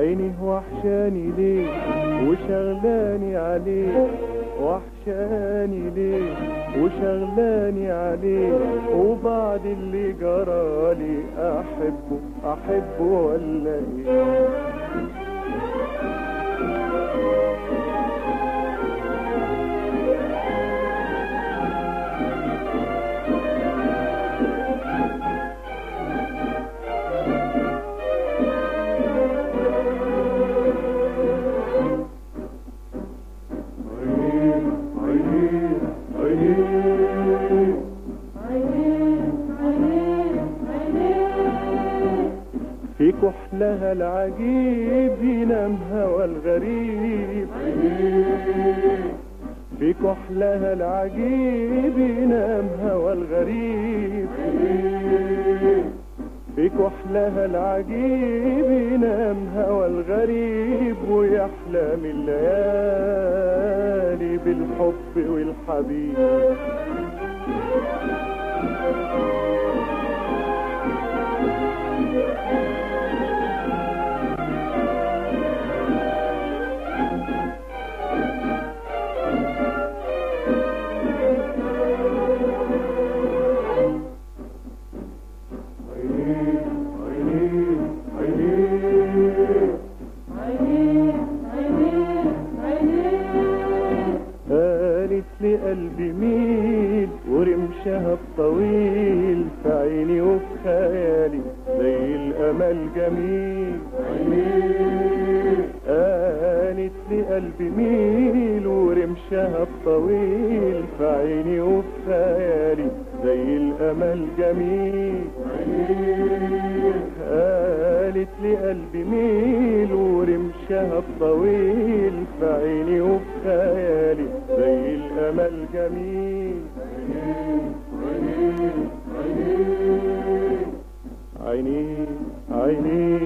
عيني وحشاني ليه وشغلاني عليه وحشاني ليه وشغلاني عليه وبعد اللي جرالي احبه احبه ولا ايه في كحلها العجيب ينام هوى الغريب في كحلها العجيب ينام هوى الغريب في كحلها العجيب ينام هوى الغريب ويحلم الليالي بالحب والحبيب قالت لي قلبي ميل ورمشها الطويل في عيني وفي خيالي زي الامل جميل قالت لي قلبي ميل ورمشها الطويل في عيني وفي خيالي زي الامل جميل قالت لي قلبي ميل ورمشها الطويل في عيني وفي خيالي زي الامل جميل عيني عيني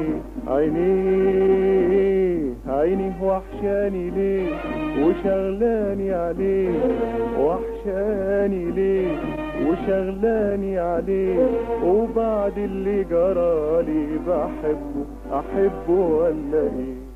عيني عيني وحشاني ليه وشغلاني عليه وحشاني ليه وشغلاني عليه وبعد اللي جرالي بحبه احبه ولا ايه